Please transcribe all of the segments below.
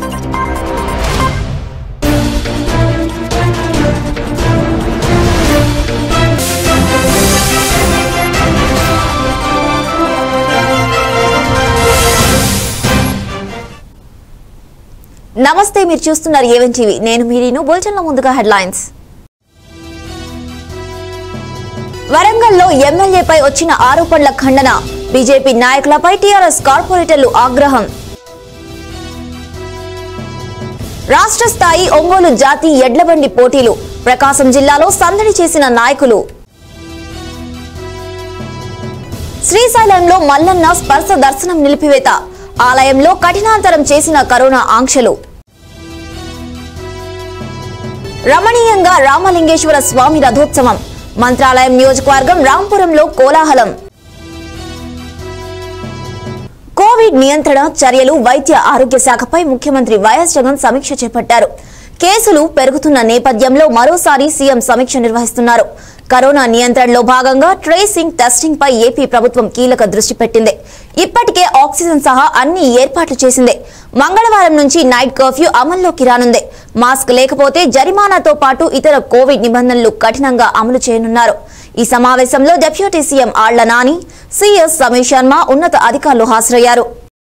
నమస్తే మీరు చూస్తున్నారు ఏవెన్ టీవీ నేను మీరీను బులెటిన్ల ముందుగా హెడ్లైన్స్ వరంగల్లో ఎమ్మెల్యేపై వచ్చిన ఆరోపణల ఖండన బీజేపీ నాయకులపై టీఆర్ఎస్ కార్పొరేటర్లు ఆగ్రహం రాష్ట్ర స్థాయి ఒంగోలు జాతి ఎడ్లబండి పోటీలు ప్రకాశం జిల్లాలో సందడి చేసిన నాయకులు శ్రీశైలంలో మల్లన్న స్పర్శ దర్శనం నిలిపివేత ఆలయంలో కఠినాంతరం చేసిన కరోనా ఆంక్షలు రమణీయంగా రామలింగేశ్వర స్వామి రథోత్సవం మంత్రాలయం నియోజకవర్గం రాంపురంలో కోలాహలం కోవిడ్ నియంత్రణ చర్యలు వైద్య ఆరోగ్య శాఖపై ముఖ్యమంత్రి వైఎస్ జగన్ సమీక్ష చేపట్టారు కేసులు పెరుగుతున్న నేపథ్యంలో మరోసారి సీఎం సమీక్ష నిర్వహిస్తున్నారు కరోనా నియంత్రణలో భాగంగా ట్రేసింగ్ టెస్టింగ్ పై ఏపీ ప్రభుత్వం కీలక దృష్టి పెట్టింది ఇప్పటికే ఆక్సిజన్ సహా అన్ని ఏర్పాట్లు చేసింది మంగళవారం నుంచి నైట్ కర్ఫ్యూ అమల్లోకి రానుంది మాస్క్ లేకపోతే జరిమానాతో పాటు ఇతర కోవిడ్ నిబంధనలు కఠినంగా అమలు చేయనున్నారు ఈ సమావేశంలో deputy CM Alla Nani CS Sameer Sharma ఉన్నత అధికారులు హాజరయ్యారు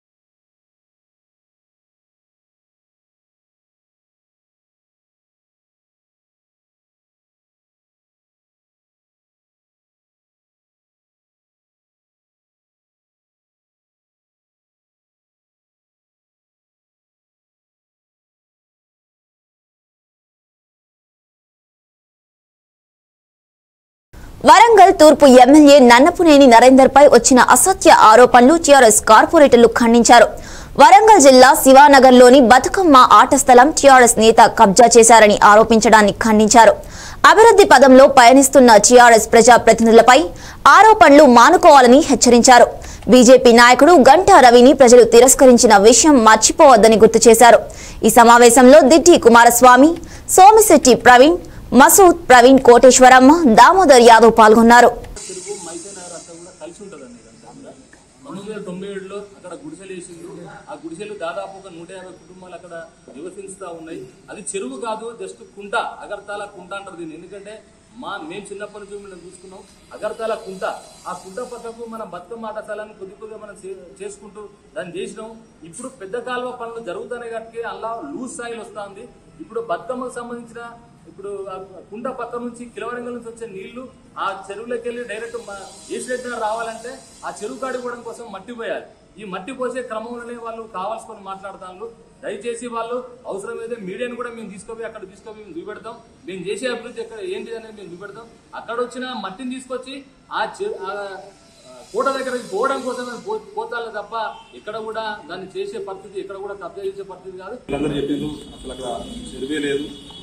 వరంగల్ తూర్పు ఎమ్మెల్యే నన్నపునేని నరేందర్ పై వచ్చిన అసత్య ఆరోపణలు టీఆర్ఎస్ కార్పొరేటర్లు ఖండించారు వరంగల్ జిల్లా శివానగర్లోని బతుకమ్మ ఆట స్థలం టీఆర్ఎస్ నేత కబ్జా చేశారని ఆరోపించడాన్ని ఖండించారు అభివృద్ధి పదంలో పయనిస్తున్న టీఆర్ఎస్ ప్రజాప్రతినిధులపై ఆరోపణలు మానుకోవాలని హెచ్చరించారు బీజేపీ నాయకుడు గంటా రవిని ప్రజలు తిరస్కరించిన విషయం మర్చిపోవద్దని గుర్తు చేశారు ఈ సమావేశంలో దిట్టి కుమారస్వామి సోమిశెట్టి ప్రవీణ్ మసూద్ ప్రవీణ్ కోటేశ్వరమ్మ దామోదర్ యాదవ్ పాల్గొన్నారు తెలుగు మైసనగర్ అంతా కూడా కలిసి ఉంటుందండి ఇదంతా కూడా పంతొమ్మిది వందల తొంభై ఏడులో అక్కడ గుడిసెలు వేసిండ్రు ఆ గుడిసెలు దాదాపు ఒక నూట యాభై కుటుంబాలు అక్కడ నివసిస్తూ ఉన్నాయి అది చెరువు కాదు జస్ట్ కుంట అగర్తాల కుంట అంటారు దీన్ని ఎందుకంటే మా మేము చిన్నప్పటి నుంచి మనం చూసుకున్నాం అగర్తాల కుంట ఆ కుంట పక్కకు మన బతుకమ్మ ఆట స్థలాన్ని కొద్ది కొద్దిగా మనం చే- చేసుకుంటూ దాన్ని చేసినాం ఇప్పుడు పెద్ద కాలువ పనులు జరుగుతున్నాయి కాబట్టి అలా లూజ్ స్థాయిలో వస్తుంది ఇప్పుడు బతుకమ్మకు సంబంధించిన ఇప్పుడు ఆ కుంట పక్క నుంచి కిలవరంగల్ నుంచి వచ్చే నీళ్లు ఆ చెరువులోకి వెళ్ళి డైరెక్ట్ ఏసిరెడ్డి రావాలంటే ఆ చెరువు కాడి పోవడం కోసం మట్టి పోయాలి ఈ మట్టి పోసే క్రమంలోనే వాళ్ళు కావాల్సుకొని మాట్లాడతాను దయచేసి వాళ్ళు అవసరమైతే మీడియాను కూడా మేము తీసుకుపోయి అక్కడ తీసుకుపోయి మేము చూపెడతాం మేము చేసే అభివృద్ధి ఎక్కడ ఏంటి అనేది మేము చూపెడతాం అక్కడ వచ్చిన మట్టిని తీసుకొచ్చి ఆ చెరు ఆ కోట దగ్గరికి పోవడం కోసం మేము పో- పోతాలే తప్ప ఇక్కడ కూడా దాన్ని చేసే పరిస్థితి ఇక్కడ కూడా కబ్జా చేసే పరిస్థితి కాదు వీళ్ళందరూ చెప్పిండ్రు అసలు అక్కడ చెరువే లేదు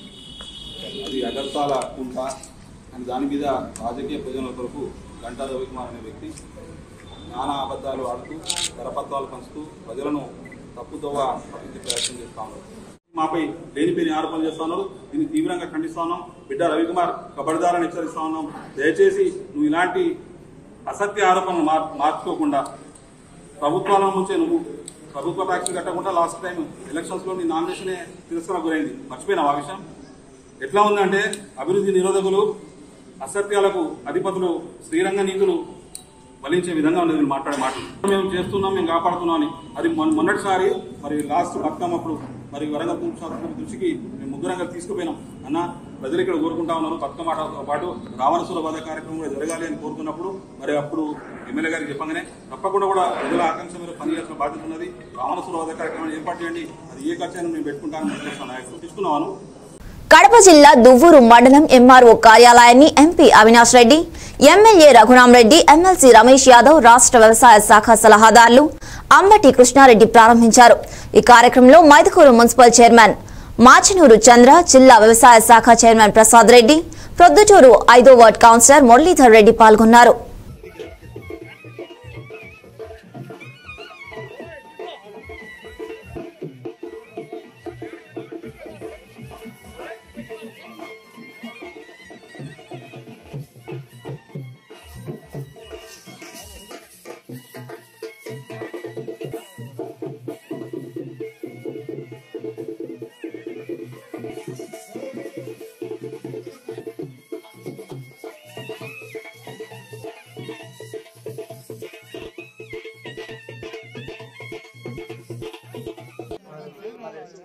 అది అగర్తాల కుంట అని దాని మీద రాజకీయ ప్రయోజనాల కొరకు గంటా రవికుమార్ అనే వ్యక్తి నానా అబద్ధాలు ఆడుతూ కరపత్రాలు పంచుతూ ప్రజలను తప్పుదోవ పట్టించే ప్రయత్నం చేస్తా ఉన్నారు మాపై లేనిపోయిన ఆరోపణలు చేస్తా ఉన్నారు దీన్ని తీవ్రంగా ఖండిస్తా ఉన్నాం బిడ్డ రవికుమార్ కబడ్దారని హెచ్చరిస్తా ఉన్నాం దయచేసి నువ్వు ఇలాంటి అసత్య ఆరోపణలు మార్ మార్చుకోకుండా ప్రభుత్వాల నుంచే నువ్వు ప్రభుత్వ ట్యాక్స్ కట్టకుండా లాస్ట్ టైం ఎలక్షన్స్ లో నీ నామినేషనే తిరస్కరణ గురైంది మర్చిపోయినావు ఆ విషయం ఎట్లా ఉందంటే అభివృద్ధి నిరోధకులు అసత్యాలకు అధిపతులు శ్రీరంగ నీతులు ఫలించే విధంగా ఉన్నది వీళ్ళు మాట్లాడే మాటలు మేము చేస్తున్నాం మేము కాపాడుతున్నాం అని అది మొన్న- మొన్నటిసారి మరి లాస్ట్ బతుకమ్మప్పుడు మరి వరంగల్ శాస్త్ర దృష్టికి మేము ముగ్గురంగా తీసుకుపోయినాం అన్న ప్రజలు ఇక్కడ కోరుకుంటా ఉన్నారు బతుకమ్మ ఆటతో పాటు రావణసుల వధ కార్యక్రమం కూడా జరగాలి అని కోరుకున్నప్పుడు మరి అప్పుడు ఎమ్మెల్యే గారికి చెప్పగానే తప్పకుండా కూడా ప్రజల ఆకాంక్ష మీద పనిచేయాల్సిన బాధ్యత ఉన్నది రావణసుల వధ కార్యక్రమం ఏర్పాటు చేయండి అది ఏ ఖర్చు అయినా మేము పెట్టుకుంటామని చెప్పేసి నాయకులు తీసుకున్నాను కడప జిల్లా దువ్వూరు మండలం ఎంఆర్ఓ కార్యాలయాన్ని MP Avinash Reddy MLA Raghuram Reddy MLC Ramesh Yadav రాష్ట్ర వ్యవసాయ శాఖ సలహాదారులు అంబటి కృష్ణారెడ్డి ప్రారంభించారు ఈ కార్యక్రమంలో మైదుకూరు మున్సిపల్ చైర్మన్ మాచినూరు చంద్ర జిల్లా వ్యవసాయ శాఖ చైర్మన్ ప్రసాద్ రెడ్డి ప్రొద్దుటూరు ఐదో వార్డ్ కౌన్సిలర్ మురళీధర్ రెడ్డి పాల్గొన్నారు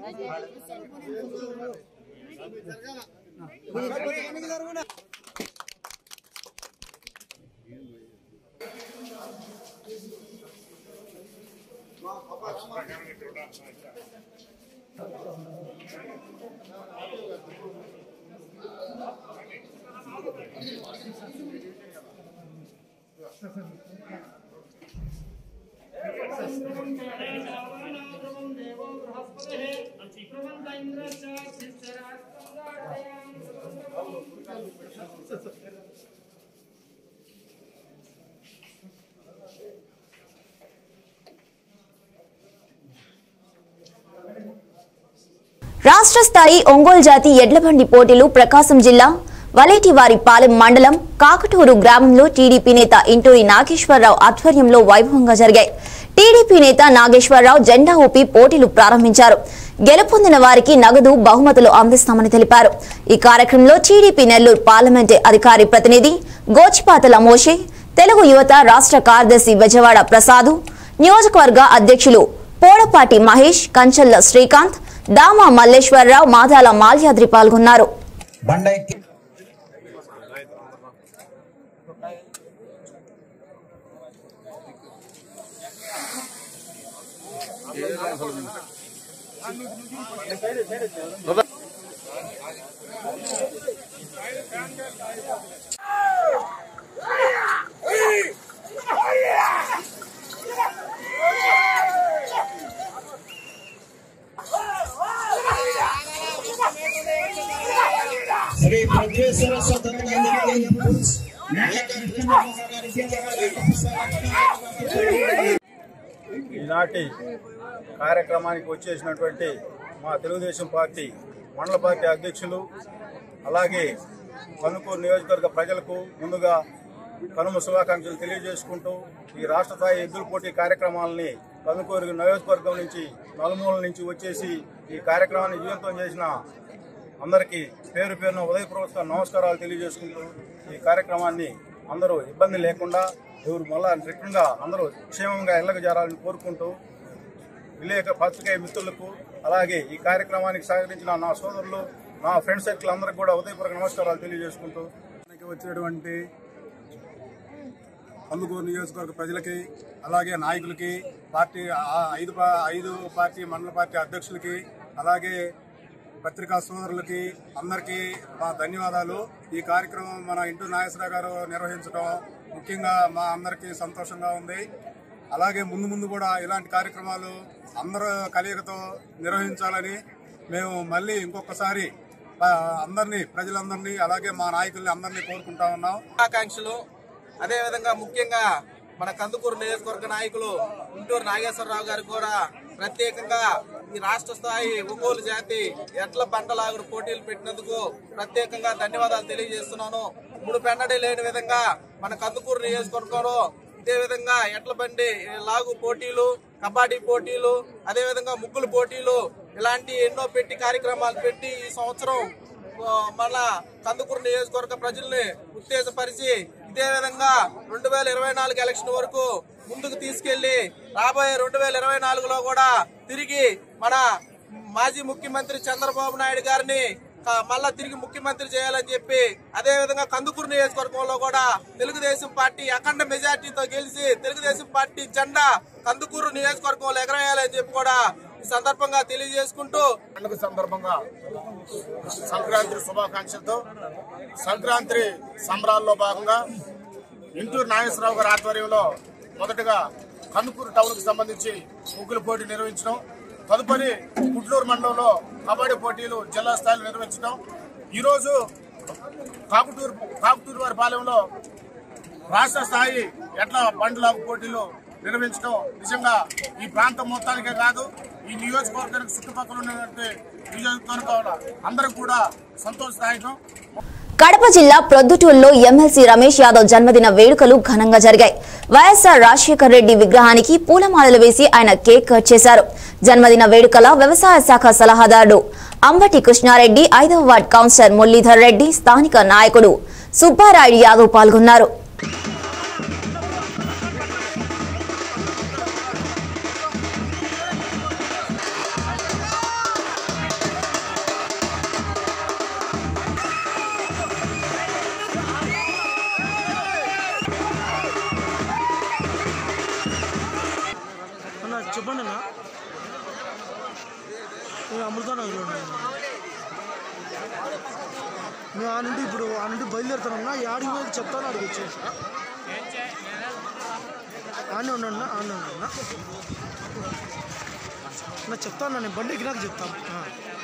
రాష్ట్ర స్థాయి ఒంగోలు జాతి ఎడ్లబండి పోటీలు ప్రకాశం జిల్లా వలేటివారి పాలెం మండలం కాకటూరు గ్రామంలో టీడీపీ నేత ఇంటూరి నాగేశ్వరరావు ఆధ్వర్యంలో వైభవంగా జరిగాయి టీడీపీ నేత నాగేశ్వరరావు జెండా ఊపి పోటీలు ప్రారంభించారు గెలుపొందిన వారికి నగదు బహుమతులు అందిస్తామని తెలిపారు ఈ కార్యక్రమంలో టీడీపీ నెల్లూరు పార్లమెంటు అధికారి ప్రతినిధి గోచిపాతల మోషే తెలుగు యువత రాష్ట్ర కార్యదర్శి బెజవాడ ప్రసాదు నియోజకవర్గ అధ్యక్షులు పోడపాటి మహేష్ కంచల్ల శ్రీకాంత్ దామా మల్లేశ్వరరావు మాదాల మాల్యాద్రి పాల్గొన్నారు బండ ఎక్కి శ్రీ ప్రజేశ్వర స్వతంత్ర ఈనాటి కార్యక్రమానికి వచ్చేసినటువంటి మా తెలుగుదేశం పార్టీ మండల పార్టీ అధ్యక్షులు అలాగే కనుకూరు నియోజకవర్గ ప్రజలకు ముందుగా కనుమ శుభాకాంక్షలు తెలియజేసుకుంటూ ఈ రాష్ట్ర స్థాయి ఎద్దుల పోటీ కార్యక్రమాలని కనుకూరు నియోజకవర్గం నుంచి నలుమూల నుంచి వచ్చేసి ఈ కార్యక్రమాన్ని జీవంతం చేసిన అందరికీ పేరు పేరున ఉదయపూర్వక నమస్కారాలు తెలియజేసుకుంటూ ఈ కార్యక్రమాన్ని అందరూ ఇబ్బంది లేకుండా ఎవరు మళ్ళా రిటర్న్గా అందరూ క్షేమంగా ఇళ్లకు చేరాలని కోరుకుంటూ విలేక పత్రికా మిత్రులకు అలాగే ఈ కార్యక్రమానికి సహకరించిన నా సోదరులు నా ఫ్రెండ్ సర్కిల్ అందరికి కూడా ఉదయపూర్వక నమస్కారాలు తెలియజేసుకుంటూ మనకి వచ్చినటువంటి కందుకూరు నియోజకవర్గ ప్రజలకి అలాగే నాయకులకి పార్టీ ఆ ఐదు పా- ఐదు పార్టీ మండల పార్టీ అధ్యక్షులకి అలాగే పత్రికా సోదరులకి అందరికీ మా ధన్యవాదాలు ఈ కార్యక్రమం మన ఇంటూ నాగేశ్వరరావు గారు నిర్వహించడం ముఖ్యంగా మా అందరికీ సంతోషంగా ఉంది అలాగే ముందు ముందు కూడా ఇలాంటి కార్యక్రమాలు అందరూ కలియకతో నిర్వహించాలని మేము మళ్ళీ ఇంకొకసారి ఆ, అందరినీ ప్రజలందరినీ అలాగే మా నాయకుల్ని అందరినీ కోరుకుంటా ఉన్నాం ఆకాంక్షలు అదేవిధంగా ముఖ్యంగా మన కందుకూరు నియోజకవర్గ నాయకులు గుంటూరు నాగేశ్వరరావు గారికి కూడా ప్రత్యేకంగా ఈ రాష్ట్ర స్థాయి ఒంగోలు జాతి ఎట్ల పంటలాగుడు పోటీలు పెట్టినందుకు ప్రత్యేకంగా ధన్యవాదాలు తెలియజేస్తున్నాను మూడు పెన్నడి లేని విధంగా మన కందుకూరు నియోజకవర్గంలో ఇదే విధంగా ఎట్ల బండి లాగు పోటీలు కబడ్డీ పోటీలు అదే విధంగా ముగ్గులు పోటీలు ఇలాంటి ఎన్నో పెట్టి కార్యక్రమాలు పెట్టి ఈ సంవత్సరం ఆ, మన కందుకూరు నియోజకవర్గ ప్రజల్ని ఉత్తేజపరిచి ఇదే విధంగా రెండు వేల ఇరవై నాలుగు ఎలక్షన్ వరకు ముందుకు తీసుకెళ్లి రాబోయే రెండు వేల ఇరవై నాలుగులో కూడా తిరిగి మన మాజీ ముఖ్యమంత్రి చంద్రబాబు నాయుడు గారిని క- మళ్ళా తిరిగి ముఖ్యమంత్రి చేయాలని చెప్పి అదే విధంగా కందుకూరు నియోజకవర్గంలో కూడా తెలుగుదేశం పార్టీ అఖండ మెజార్టీతో గెలిచి తెలుగుదేశం పార్టీ జెండా కందుకూరు నియోజకవర్గంలో ఎగరేయాలని చెప్పి కూడా ఈ సందర్భంగా తెలియజేసుకుంటూ పండుగ సందర్భంగా సంక్రాంతి శుభాకాంక్షలతో సంక్రాంతి సంబరాల్లో భాగంగా ఇంటూరు నాగేశ్వరరావు గారి ఆధ్వర్యంలో మొదటగా కందుకూరు టౌన్ కు సంబంధించి ముగ్గుల పోటీ నిర్వహించడం తదుపరి గుడ్లూరు మండలంలో కబడ్డీ పోటీలు జిల్లా స్థాయిలో నిర్వహించడం ఈరోజు కాకుటూరు కాకుటూరు వారి పాలెంలో రాష్ట్ర స్థాయి ఎట్ల బండ్ల పోటీలు నిర్వహించడం నిజంగా ఈ ప్రాంతం మొత్తానికే కాదు ఈ నియోజకవర్గానికి చుట్టుపక్కల ఉన్నటువంటి నియోజకవర్గం అందరికి కూడా సంతోషదాయకం కడప జిల్లా ప్రొద్దుటూరులో ఎమ్మెల్సీ రమేష్ యాదవ్ జన్మదిన వేడుకలు ఘనంగా జరిగాయి వైఎస్ఆర్ రాజశేఖర్ రెడ్డి విగ్రహానికి పూలమాలలు వేసి ఆయన కేక్ కట్ చేశారు జన్మదిన వేడుకల వ్యవసాయ శాఖ సలహాదారుడు అంబటి కృష్ణారెడ్డి ఐదవ వార్డ్ కౌన్సిలర్ మురళీధర్ రెడ్డి స్థానిక నాయకుడు సుబ్బారాయుడు యాదవ్ పాల్గొన్నారు ఉన్నా నేను అమృతానగర్లో ఉన్నాను నేను ఆ నుండి ఇప్పుడు ఆ నుండి బయలుదేరుతానన్నా ఈ ఆడికి పోయి చెప్తాను అడిగి వచ్చేసి ఆనే ఉన్నా ఆనే ఉన్నా నా చెప్తాను నేను బండి ఎక్కినాక చెప్తాను ఆ.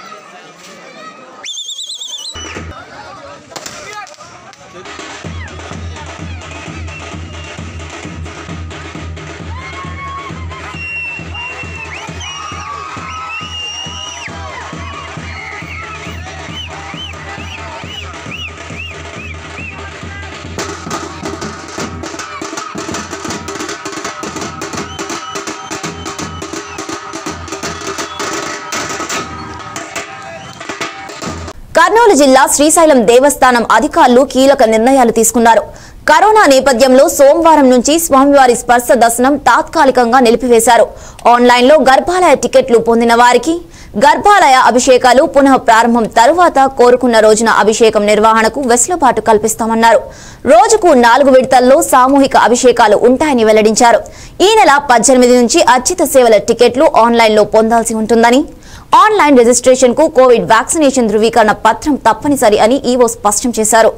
కర్నూలు జిల్లా శ్రీశైలం దేవస్థానం అధికారులు కీలక నిర్ణయాలు తీసుకున్నారు కరోనా నేపథ్యంలో సోమవారం నుంచి స్వామివారి స్పర్శ దర్శనం తాత్కాలికంగా నిలిపివేశారు ఆన్లైన్లో గర్భాలయ టికెట్లు పొందిన వారికి గర్భాలయ అభిషేకాలు పునః ప్రారంభం తరువాత కోరుకున్న రోజున అభిషేకం నిర్వహణకు వెసులుబాటు కల్పిస్తామన్నారు రోజుకు నాలుగు విడతల్లో సామూహిక అభిషేకాలు ఉంటాయని వెల్లడించారు ఈ నెల పద్దెనిమిది నుంచి అర్చిత సేవల టికెట్లు ఆన్లైన్లో పొందాల్సి ఉంటుందని ఆన్లైన్ రిజిస్ట్రేషన్ కు కోవిడ్ వ్యాక్సినేషన్ ధృవీకరణ పత్రం తప్పనిసరి అని ఈవో స్పష్టం చేశారు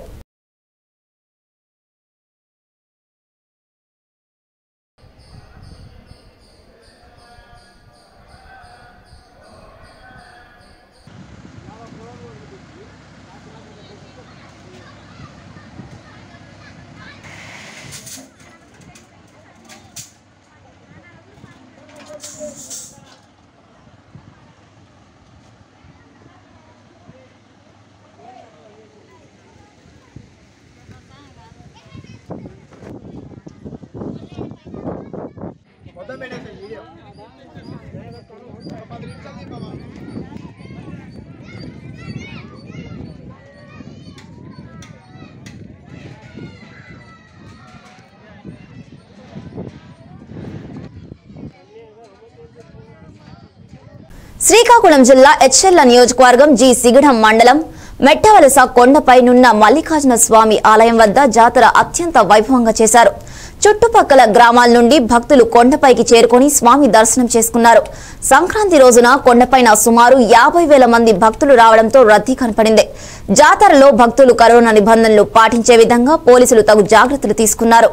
శ్రీకాకుళం జిల్లా ఎచ్చెర్ల నియోజకవర్గం జి సిగడం మండలం మెట్టవలస కొండపై నున్న మల్లికార్జున స్వామి ఆలయం వద్ద జాతర అత్యంత వైభవంగా చేశారు చుట్టుపక్కల గ్రామాల నుండి భక్తులు కొండపైకి చేరుకొని స్వామి దర్శనం చేసుకున్నారు సంక్రాంతి రోజున కొండపైన సుమారు యాభై వేల మంది భక్తులు రావడంతో రద్దీ కనపడింది జాతరలో భక్తులు కరోనా నిబంధనలు పాటించే విధంగా పోలీసులు తగు జాగ్రత్తలు తీసుకున్నారు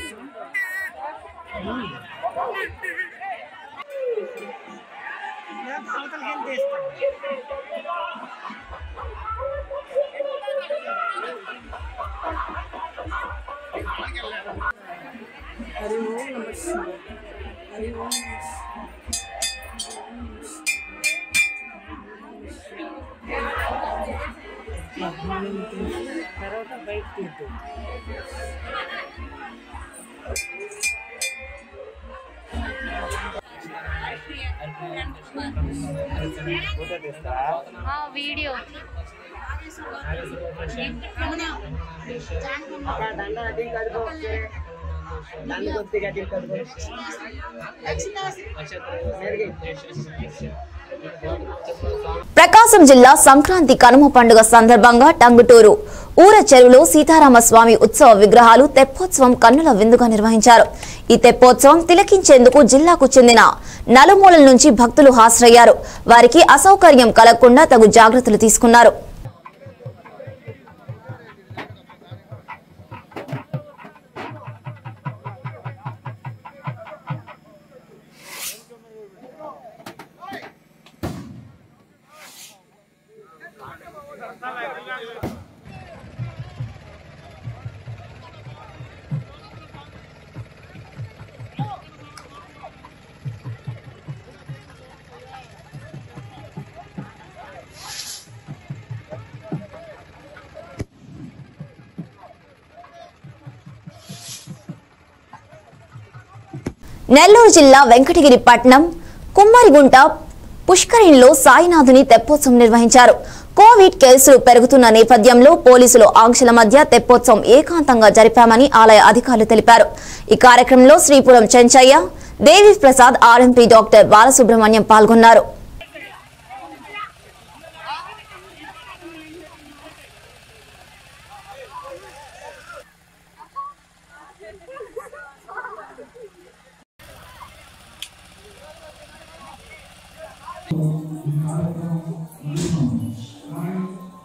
వీడియో ప్రకాశం జిల్లా సంక్రాంతి కనుమ పండుగ సందర్భంగా టంగుటూరు ఊర చెరువులో సీతారామ స్వామి ఉత్సవ విగ్రహాలు తెప్పోత్సవం కన్నుల విందుగా నిర్వహించారు ఈ తెప్పోత్సవం తిలకించేందుకు జిల్లాకు చెందిన నలుమూలల నుంచి భక్తులు హాజరయ్యారు వారికి అసౌకర్యం కలగకుండా తగు జాగ్రత్తలు తీసుకున్నారు నెల్లూరు జిల్లా వెంకటగిరి పట్నం కుమ్మరిగుంట పుష్కరిణిలో సాయినాథుని తెప్పోత్సవం నిర్వహించారు కోవిడ్ కేసులు పెరుగుతున్న నేపథ్యంలో పోలీసులు ఆంక్షల మధ్య తెప్పోత్సవం ఏకాంతంగా జరిపామని ఆలయ అధికారులు తెలిపారు ఈ కార్యక్రమంలో శ్రీపురం చెంచయ్య దేవి ప్రసాద్ ఆర్ఎంపీ డాక్టర్ బాలసుబ్రహ్మణ్యం పాల్గొన్నారు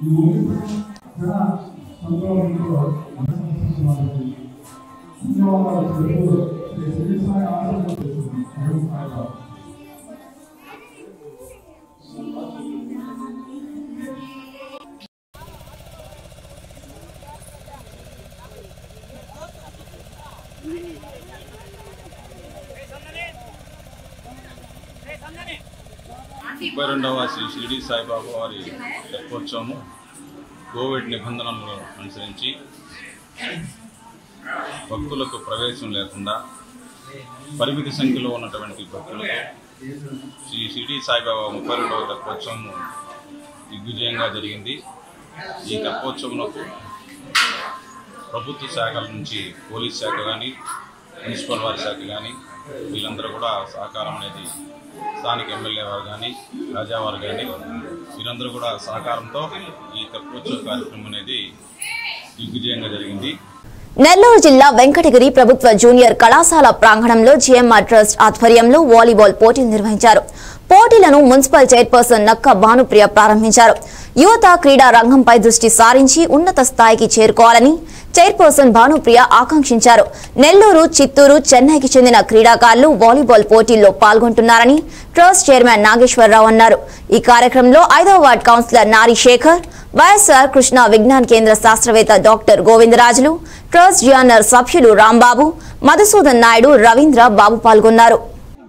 ముప్పై రెండవ శ్రీ షిరిడి సాయిబాబా వారి తెప్పోత్సవము కోవిడ్ నిబంధనలను అనుసరించి భక్తులకు ప్రవేశం లేకుండా పరిమితి సంఖ్యలో ఉన్నటువంటి భక్తులతో శ్రీ షిరిడి సాయిబాబా ముప్పై రెండవ తెప్పోత్సవం దిగ్విజయంగా జరిగింది ఈ తెప్పోత్సవంకు ప్రభుత్వ శాఖల నుంచి పోలీస్ శాఖ కానీ మున్సిపల్ వారి శాఖ కానీ వీళ్ళందరూ కూడా సహకారం అనేది స్థానిక ఎమ్మెల్యే వారు కానీ రాజావారు కానీ వీరందరూ కూడా సహకారంతో ఈ తెప్పోత్సవ కార్యక్రమం అనేది దిగ్విజయంగా జరిగింది నెల్లూరు జిల్లా వెంకటగిరి ప్రభుత్వ జూనియర్ కళాశాల ప్రాంగణంలో జీఎంఆర్ ట్రస్ట్ ఆధ్వర్యంలో వాలీబాల్ పోటీలు నిర్వహించారు పోటీలను మున్సిపల్ చైర్పర్సన్ నక్క భానుప్రియ ప్రారంభించారు యువత క్రీడా రంగంపై దృష్టి సారించి ఉన్నత స్థాయికి చేరుకోవాలని చైర్పర్సన్ భానుప్రియ ఆకాంక్షించారు నెల్లూరు చిత్తూరు చెన్నైకి చెందిన క్రీడాకారులు వాలీబాల్ పోటీల్లో పాల్గొంటున్నారని ట్రస్ట్ చైర్మన్ నాగేశ్వరరావు అన్నారు ఈ కార్యక్రమంలో ఐదవ వార్డ్ కౌన్సిలర్ నారి శేఖర్ వైఎస్ఆర్ కృష్ణ విజ్ఞాన్ కేంద్ర శాస్త్రవేత్త డాక్టర్ గోవిందరాజులు ట్రస్ట్ జియానర్ సభ్యులు రాంబాబు మధుసూదన్ నాయుడు రవీంద్ర బాబు పాల్గొన్నారు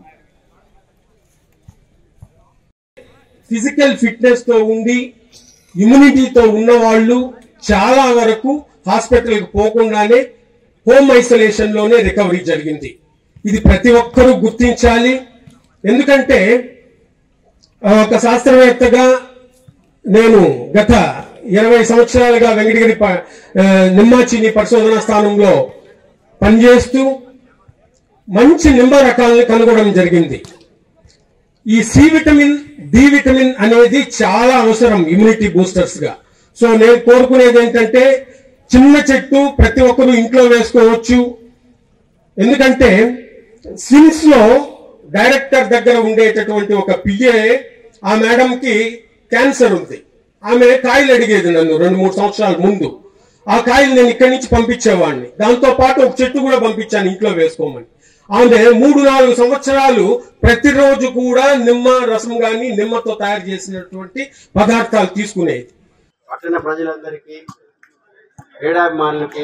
ఫిజికల్ ఫిట్నెస్ తో ఉండి ఇమ్యూనిటీతో ఉన్న వాళ్ళు చాలా వరకు హాస్పిటల్కి పోకుండానే హోమ్ ఐసోలేషన్ లోనే రికవరీ జరిగింది ఇది ప్రతి ఒక్కరూ గుర్తించాలి ఎందుకంటే ఆ, ఒక శాస్త్రవేత్తగా నేను గత ఇరవై సంవత్సరాలుగా వెంకటగిరి ప- ఆ, నిమ్మాచిని పరిశోధనా స్థానంలో పనిచేస్తూ మంచి నిమ్మ రకాలను కనుగొనడం జరిగింది ఈ సి విటమిన్ డి విటమిన్ అనేది చాలా అవసరం ఇమ్యూనిటీ బూస్టర్స్ గా సో నేను కోరుకునేది ఏంటంటే చిన్న చెట్టు ప్రతి ఒక్కరు ఇంట్లో వేసుకోవచ్చు ఎందుకంటే సిమ్స్ లో డైరెక్టర్ దగ్గర ఉండేటటువంటి ఒక పిఏ ఆ మేడం కి క్యాన్సర్ ఉంది ఆమె కాయలు అడిగేది నన్ను రెండు మూడు సంవత్సరాల ముందు ఆ కాయలు నేను ఇక్కడి నుంచి పంపించేవాడిని దాంతో పాటు ఒక చెట్టు కూడా పంపించాను ఇంట్లో వేసుకోమని ఆమె మూడు నాలుగు సంవత్సరాలు ప్రతిరోజు కూడా నిమ్మ రసం గాని నిమ్మతో తయారు చేసినటువంటి పదార్థాలు తీసుకునేది పట్టణ ప్రజలందరికీ క్రీడాభిమానులకి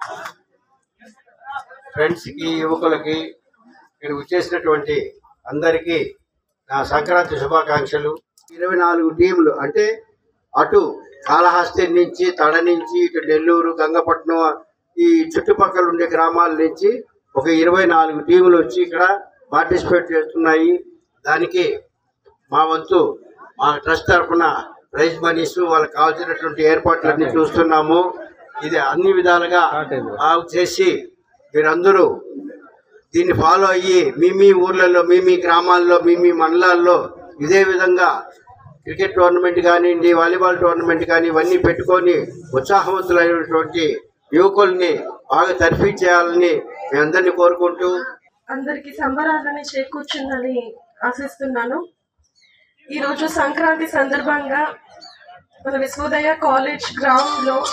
ఫ్రెండ్స్కి యువకులకి ఇక్కడ వచ్చేసినటువంటి అందరికీ నా సంక్రాంతి శుభాకాంక్షలు ఇరవై నాలుగు టీంలు అంటే అటు కాళహస్తి నుంచి తడ నుంచి ఇటు నెల్లూరు గంగపట్నం ఈ చుట్టుపక్కల ఉండే గ్రామాల నుంచి ఒక ఇరవై నాలుగు టీములు వచ్చి ఇక్కడ పార్టిసిపేట్ చేస్తున్నాయి దానికి మా వంతు మా ట్రస్ట్ తరఫున ప్రైజ్ మనీస్ వాళ్ళకి కావాల్సినటువంటి ఏర్పాట్లన్నీ చూస్తున్నాము ఇది అన్ని విధాలుగా బాగు చేసి మీరందరూ దీన్ని ఫాలో అయ్యి మీ మీ ఊర్లలో మీ మీ గ్రామాల్లో మీ మీ మండలాల్లో ఇదే విధంగా క్రికెట్ టోర్నమెంట్ కానివ్వండి వాలీబాల్ టోర్నమెంట్ కానీ ఇవన్నీ పెట్టుకొని ఉత్సాహవంతులైనటువంటి యువకుల్ని బాగా తర్ఫీ చేయాలని మీ అందరినీ కోరుకుంటూ అందరికి సంబరాలని చేకూర్చిందని ఆశిస్తున్నాను ఈరోజు సంక్రాంతి సందర్భంగా మన విశ్వోదయ కాలేజ్ గ్రౌండ్ లో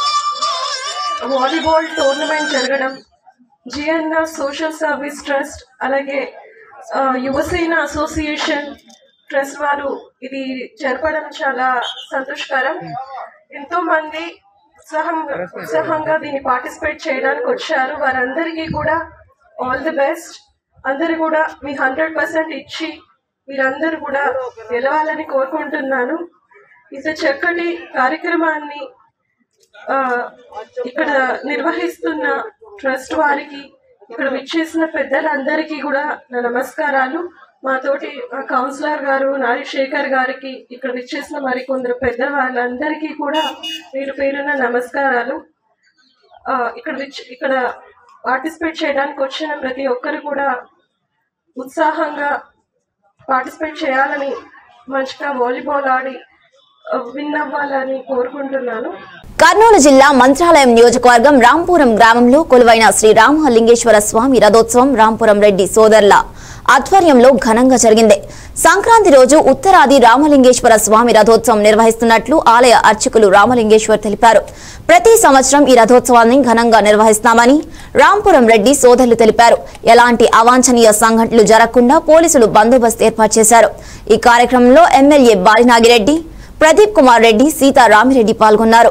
వాలీబాల్ టోర్నమెంట్ జరగడం జిఎన్ఆర్ సోషల్ సర్వీస్ ట్రస్ట్ అలాగే ఆ, యువసేన అసోసియేషన్ ట్రస్ట్ వారు ఇది జరపడం చాలా సంతోషకరం ఎంతో మంది ఉత్సాహంగా ఉత్సాహంగా దీన్ని పార్టిసిపేట్ చేయడానికి వచ్చారు వారందరికీ కూడా ఆల్ ది బెస్ట్ అందరు కూడా మీ హండ్రెడ్ పర్సెంట్ ఇచ్చి మీరందరూ కూడా గెలవాలని కోరుకుంటున్నాను ఇంత చక్కటి కార్యక్రమాన్ని ఆ, ఇక్కడ నిర్వహిస్తున్న ట్రస్ట్ వారికి ఇక్కడ విచ్చేసిన పెద్దలందరికీ కూడా నా నమస్కారాలు మాతోటి మా కౌన్సిలర్ గారు నారి శేఖర్ గారికి ఇక్కడ విచ్చేసిన మరికొందరు పెద్ద వాళ్ళందరికీ కూడా పేరు పేరున నమస్కారాలు ఆ, ఇక్కడ విచ్ ఇక్కడ పార్టిసిపేట్ చేయడానికి వచ్చిన ప్రతి ఒక్కరు కూడా ఉత్సాహంగా పార్టిసిపేట్ చేయాలని మంచిగా వాలీబాల్ ఆడి విన్ అవ్వాలని కోరుకుంటున్నాను కర్నూలు జిల్లా మంత్రాలయం నియోజకవర్గం రాంపురం గ్రామంలో కొలువైన శ్రీ రామలింగేశ్వర స్వామి రథోత్సవం రాంపురం రెడ్డి సోదరుల ఆధ్వర్యంలో ఘనంగా జరిగింది సంక్రాంతి రోజు ఉత్తరాది రామలింగేశ్వర స్వామి రథోత్సవం నిర్వహిస్తున్నట్లు ఆలయ అర్చకులు రామలింగేశ్వర్ తెలిపారు ప్రతి సంవత్సరం ఈ రథోత్సవాన్ని ఘనంగా నిర్వహిస్తామని రాంపురం రెడ్డి సోదరులు తెలిపారు ఎలాంటి అవాంఛనీయ సంఘటనలు జరగకుండా పోలీసులు బందోబస్తు ఏర్పాటు చేశారు ఈ కార్యక్రమంలో ఎమ్మెల్యే బాలినాగిరెడ్డి ప్రదీప్ కుమార్ రెడ్డి సీతారామిరెడ్డి పాల్గొన్నారు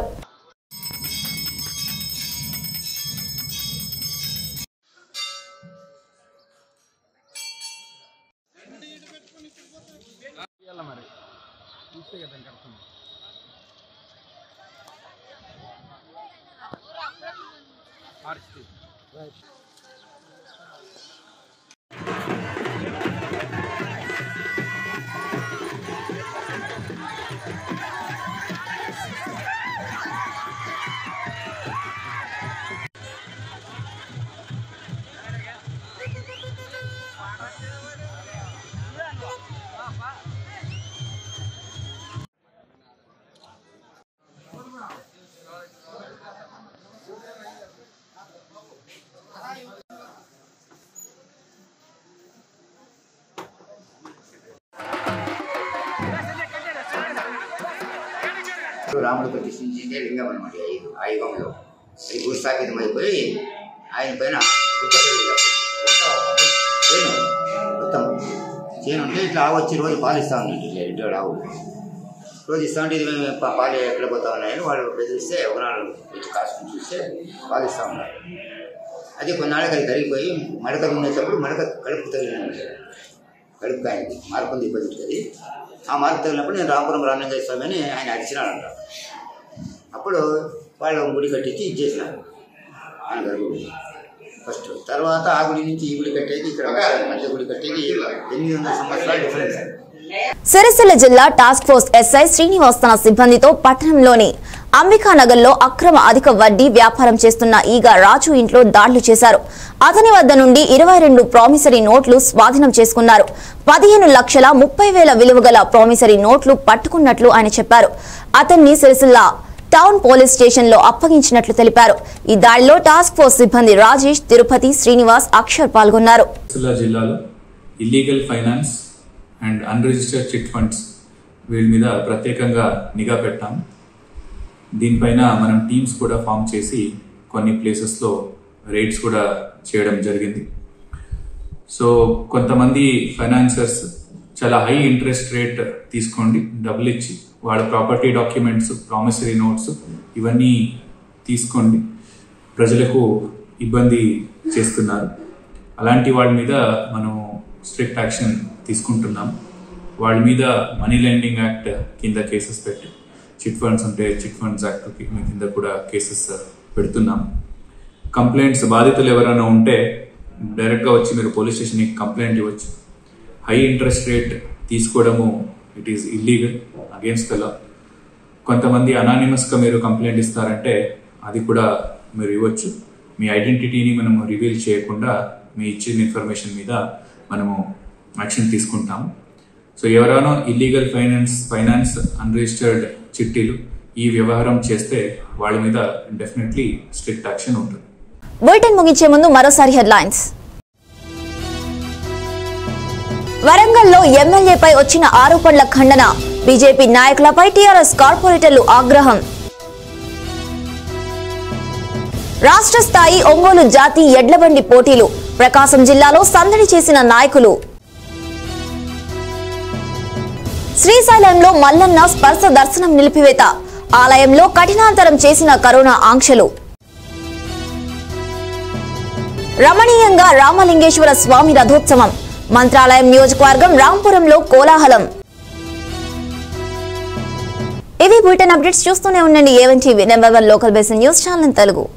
రాముడు ప్రతిష్ఠించిందే లింగం అనమాట ఈ ఐదు ఆ యుగంలో అది భూస్థాపితం అయిపోయి ఆయన పైన ఉత్త చేను మొత్తం చేను ఉంటే ఇట్లా ఆవు వచ్చి రోజు పాలు ఇస్తా ఉందండి ఇట్లా ఇంట్లో ఆవు రోజు ఇస్తా ఉంటే ఇది మేము పా- పాలు ఎక్కడ పోతా ఉన్నాయని వాళ్ళు బెదిరిస్తే ఒకనాడు వచ్చి కాసుకుని చూస్తే పాలు ఇస్తా ఉన్నారు అది కొన్నాళ్ళకి అది కరిగిపోయి మడక ఉండేటప్పుడు మడక కడుపు తగిలినమాట కడుపు కాయింది మార్పుంది ఇబ్బంది ఉంటుంది ఆ మార్పు తగిలినప్పుడు నేను రామపురం రామలింగ స్వామి అని ఆయన అరిచినాడంట అప్పుడు వాళ్ళు గుడి కట్టించి ఇచ్చేసినారు ఆయన గర్భగుడి ఫస్ట్ తర్వాత ఆ గుడి నుంచి ఈ గుడి కట్టేది ఇక్కడ మధ్య గుడి కట్టేది ఎనిమిది వందల సంవత్సరాల డిఫరెన్స్ సిరిసిల్ల జిల్లా టాస్క్ ఫోర్స్ ఎస్ఐ శ్రీనివాస్ తన సిబ్బందితో పట్టణంలోని అంబికానగర్లో అక్రమ అధిక వడ్డీ వ్యాపారం చేస్తున్న ఈగ రాజు ఇంట్లో దాడులు చేశారు అతని వద్ద నుండి ఇరవై రెండు ప్రామిసరీ నోట్లు స్వాధీనం చేసుకున్నారు పదిహేను లక్షల ముప్పై వేల విలువ గల ప్రామిసరీ నోట్లు పట్టుకున్నట్లు ఆయన చెప్పారు అతన్ని సిరిసిల్ల టౌన్ పోలీస్ స్టేషన్ లో అప్పగించినట్లు తెలిపారు ఈ దాడిలో టాస్క్ ఫోర్స్ సిబ్బంది రాజేష్ తిరుపతి శ్రీనివాస్ అక్షర్ పాల్గొన్నారు సిరిసిల్ల జిల్లాలో illegal finance and unregistered chit funds వీళ్ళ మీద ప్రత్యేకంగా నిఘా పెట్టాం దీనిపైన మనం టీమ్స్ కూడా ఫామ్ చేసి కొన్ని ప్లేసెస్లో రేట్స్ కూడా చేయడం జరిగింది సో కొంతమంది ఫైనాన్సర్స్ చాలా హై ఇంట్రెస్ట్ రేట్ తీసుకోండి డబ్బులు ఇచ్చి వాళ్ళ ప్రాపర్టీ డాక్యుమెంట్స్ ప్రామిసరీ నోట్స్ ఇవన్నీ తీసుకోండి ప్రజలకు ఇబ్బంది చేస్తున్నారు అలాంటి వాళ్ళ మీద మనం స్ట్రిక్ట్ యాక్షన్ తీసుకుంటున్నాం వాళ్ళ మీద మనీ లెండింగ్ యాక్ట్ కింద కేసెస్ పెట్టి చిట్ ఫండ్స్ ఉంటే చిట్ ఫండ్స్ యాక్ట్ కింద కూడా కేసెస్ పెడుతున్నాం కంప్లైంట్స్ బాధితులు ఎవరైనా ఉంటే డైరెక్ట్గా వచ్చి మీరు పోలీస్ స్టేషన్కి కంప్లైంట్ ఇవ్వచ్చు హై ఇంట్రెస్ట్ రేట్ తీసుకోవడము it is illegal against the law కొంతమంది అనానిమస్గా మీరు కంప్లైంట్ ఇస్తారంటే అది కూడా మీరు ఇవ్వచ్చు మీ ఐడెంటిటీని మనము రివీల్ చేయకుండా మీ ఇచ్చిన ఇన్ఫర్మేషన్ మీద మనము యాక్షన్ తీసుకుంటాము సో ఎవరైనా ఇల్లీగల్ ఫైనాన్స్ ఫైనాన్స్ అన్రిజిస్టర్డ్ చిట్టీలు ఈ వ్యవహారం చేస్తే వాళ్ళ మీద డెఫినెట్లీ స్ట్రిక్ట్ యాక్షన్ ఉంటుంది బులెటిన్ ముగించే ముందు మరోసారి హెడ్లైన్స్ వరంగల్లో ఎమ్మెల్యేపై వచ్చిన ఆరోపణల ఖండన బీజేపీ నాయకులపై టీఆర్ఎస్ కార్పొరేటర్లు ఆగ్రహం రాష్ట్ర స్థాయి ఒంగోలు జాతి ఎడ్లబండి పోటీలు ప్రకాశం జిల్లాలో సందడి చేసిన నాయకులు శ్రీశైలంలో మల్లన్న స్పర్శ దర్శనం నిలిపివేత ఆలయంలో కఠినాంతరం చేసిన కరోనా ఆంక్షలు రమణీయంగా రామలింగేశ్వర స్వామి రథోత్సవం మంత్రాలయం నియోజకవర్గం రాంపురంలో కోలాహలం ఇవి బులెటిన్ అప్డేట్స్ చూస్తూనే ఉండండి A one TV number one local basin news channel Telugu